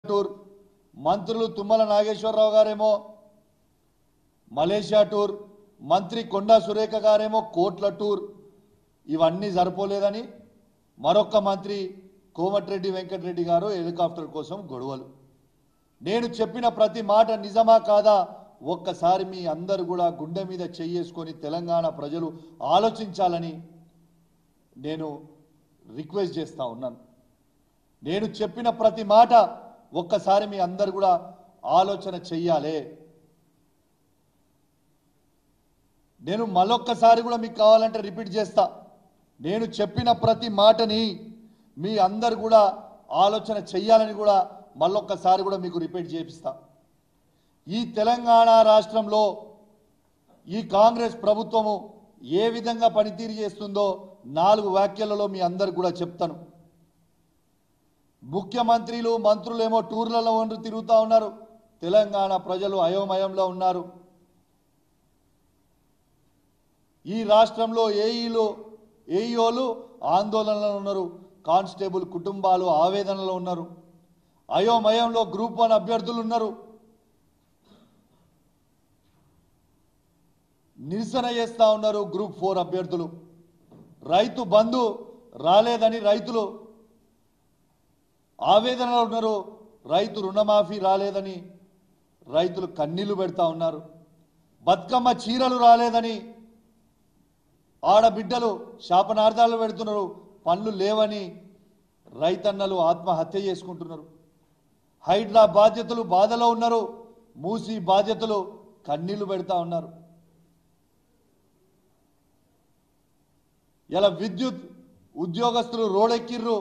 tour మంత్రులు తుమ్మల నాగేశ్వరరావు గారేమో Malaysia tour మంత్రి కొండా సురేఖ గారేమో కోట్ల టూర్ ఇవన్నీ సరిపోలేదని మరొక మంత్రి కోమటిరెడ్డి వెంకటరెడ్డి గారు హెలికాప్టర్ కోసం గొడవలు నేను చెప్పిన ప్రతి మాట నిజమా కాదా ఒక్కసారి మీ అందరు కూడా గుండె మీద చెయ్యేసుకొని తెలంగాణ ప్రజలు ఆలోచించాలని నేను రిక్వెస్ట్ చేస్తా ఉన్నాను నేను చెప్పిన ప్రతి మాట ఒక్కసారి మీ అందరు కూడా ఆలోచన చెయ్యాలి నేను మళ్ళొక్కసారి కూడా మీకు కావాలంటే రిపీట్ చేస్తా నేను చెప్పిన ప్రతి మాటని మీ అందరు కూడా ఆలోచన చెయ్యాలని కూడా మళ్ళొక్కసారి కూడా మీకు రిపీట్ చేపిస్తా ఈ తెలంగాణ రాష్ట్రంలో ఈ కాంగ్రెస్ ప్రభుత్వము ఏ విధంగా పనితీరు చేస్తుందో నాలుగు వ్యాఖ్యలలో మీ అందరు కూడా చెప్తాను ముఖ్యమంత్రులు మంత్రులేమో టూర్లలో ఉండి తిరుగుతూ ఉన్నారు తెలంగాణ ప్రజలు అయోమయంలో ఉన్నారు ఈ రాష్ట్రంలో ఏఈలు ఏఈఓలు ఆందోళనలో ఉన్నారు కానిస్టేబుల్ కుటుంబాలు ఆవేదనలో ఉన్నారు అయోమయంలో గ్రూప్ వన్ అభ్యర్థులు ఉన్నారు నిరసన చేస్తా ఉన్నారు గ్రూప్ ఫోర్ అభ్యర్థులు రైతు బంధు రాలేదని రైతులు ఆవేదనలో ఉన్నారు రైతు రుణమాఫీ రాలేదని రైతులు కన్నీళ్లు పెడతా ఉన్నారు బతుకమ్మ చీరలు రాలేదని ఆడబిడ్డలు శాపనార్థాలు పెడుతున్నారు పనులు లేవని రైతన్నలు ఆత్మహత్య చేసుకుంటున్నారు హైడ్రా బాధ్యతలు బాధలో ఉన్నారు మూసి బాధ్యతలు కన్నీళ్లు పెడతా ఉన్నారు ఇలా విద్యుత్ ఉద్యోగస్తులు రోడెక్కిర్రు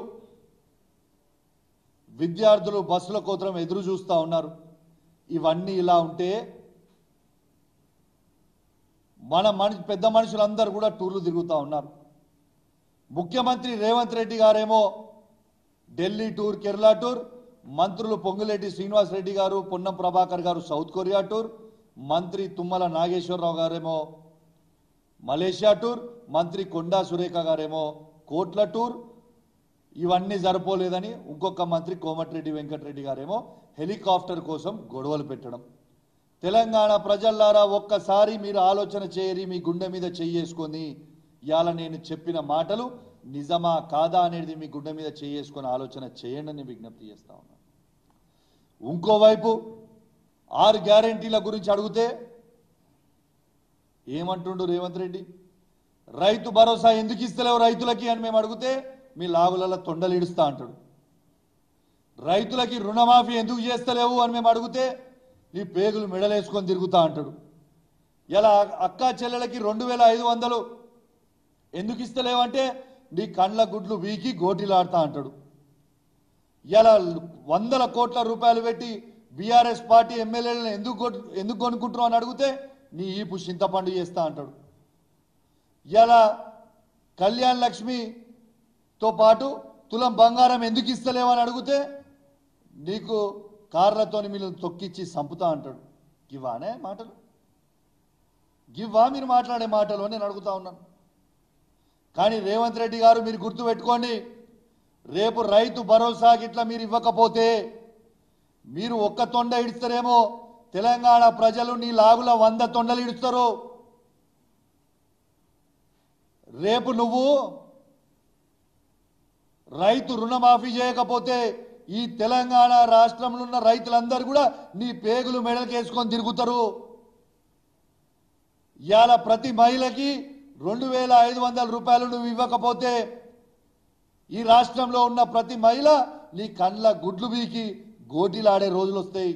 విద్యార్థులు బస్సుల కోతరం ఎదురు చూస్తూ ఉన్నారు ఇవన్నీ ఇలా ఉంటే మన మనిషి పెద్ద మనుషులందరూ కూడా టూర్లు తిరుగుతూ ఉన్నారు ముఖ్యమంత్రి రేవంత్ రెడ్డి గారేమో ఢిల్లీ టూర్ కేరళ టూర్ మంత్రులు పొంగులేటి శ్రీనివాస్ రెడ్డి గారు పొన్నం ప్రభాకర్ గారు సౌత్ కొరియా టూర్ మంత్రి తుమ్మల నాగేశ్వరరావు గారేమో మలేషియా టూర్ మంత్రి కొండా సురేఖ గారేమో కోట్ల టూర్ ఇవన్నీ సరిపోలేదని ఇంకొక మంత్రి కోమటిరెడ్డి వెంకటరెడ్డి గారేమో హెలికాప్టర్ కోసం గొడవలు పెట్టడం తెలంగాణ ప్రజల్లారా ఒక్కసారి మీరు ఆలోచన చేయరి మీ గుండె మీద చెయ్యేసుకొని ఇవాళ నేను చెప్పిన మాటలు నిజమా కాదా అనేది మీ గుండె మీద చెయ్యేసుకొని ఆలోచన చేయండి అని విజ్ఞప్తి చేస్తా ఉన్నాను ఇంకోవైపు ఆరు గ్యారంటీల గురించి అడిగితే ఏమంటుండు రేవంత్ రెడ్డి రైతు భరోసా ఎందుకు ఇస్తలేవు రైతులకి అని మేము అడిగితే మీ లాగులలో తొండలు ఇడుస్తా అంటాడు రైతులకి రుణమాఫీ ఎందుకు చేస్తలేవు అని మేము అడిగితే నీ పేగులు మెడలేసుకొని తిరుగుతా అంటాడు ఇలా అక్క చెల్లెలకి రెండు వేల ఐదు వందలు ఎందుకు ఇస్తలేవంటే నీ కండ్ల గుడ్లు వీకి గోటిలాడుతా అంటాడు ఇలా వందల కోట్ల రూపాయలు పెట్టి బీఆర్ఎస్ పార్టీ ఎమ్మెల్యేలను ఎందుకు కొట్- ఎందుకు కొనుక్కుంటున్నావు అని అడిగితే నీ ఈపు చింతపండు చేస్తా అంటాడు ఇలా కళ్యాణ్ లక్ష్మితో పాటు తులం బంగారం ఎందుకు ఇస్తలేవు అని అడిగితే నీకు కార్లతోని మీరు తొక్కిచ్చి సంపుతా అంటాడు గివ్వానే మాటలు గివ్వా మీరు మాట్లాడే మాటలు అని నేను అడుగుతా ఉన్నాను కానీ రేవంత్ రెడ్డి గారు మీరు గుర్తుపెట్టుకోండి రేపు రైతు భరోసా గిట్లా మీరు ఇవ్వకపోతే మీరు ఒక్క తొండ ఇడుస్తారేమో తెలంగాణ ప్రజలు నీ లాగుల వంద తొండలు ఇడుస్తారు రేపు నువ్వు రైతు రుణమాఫీ చేయకపోతే ఈ తెలంగాణ రాష్ట్రంలో ఉన్న రైతులందరూ కూడా నీ పేగులు మెడలకేసుకొని తిరుగుతారు ఇవాళ ప్రతి మహిళకి రెండు వేల ఐదు వందల రూపాయలు నువ్వు ఇవ్వకపోతే ఈ రాష్ట్రంలో ఉన్న ప్రతి మహిళ నీ కండ్ల గుడ్లు బీకి గోటీలాడే రోజులు వస్తాయి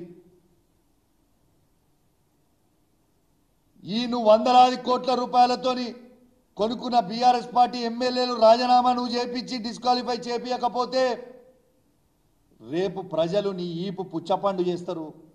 ఈ నువ్వు వందలాది కోట్ల రూపాయలతోని కొనుక్కున్న బీఆర్ఎస్ పార్టీ ఎమ్మెల్యేలు రాజీనామా నువ్వు చేపించి డిస్క్వాలిఫై చేపించకపోతే రేపు ప్రజలు నీ ఈపు పుచ్చపండు చేస్తారు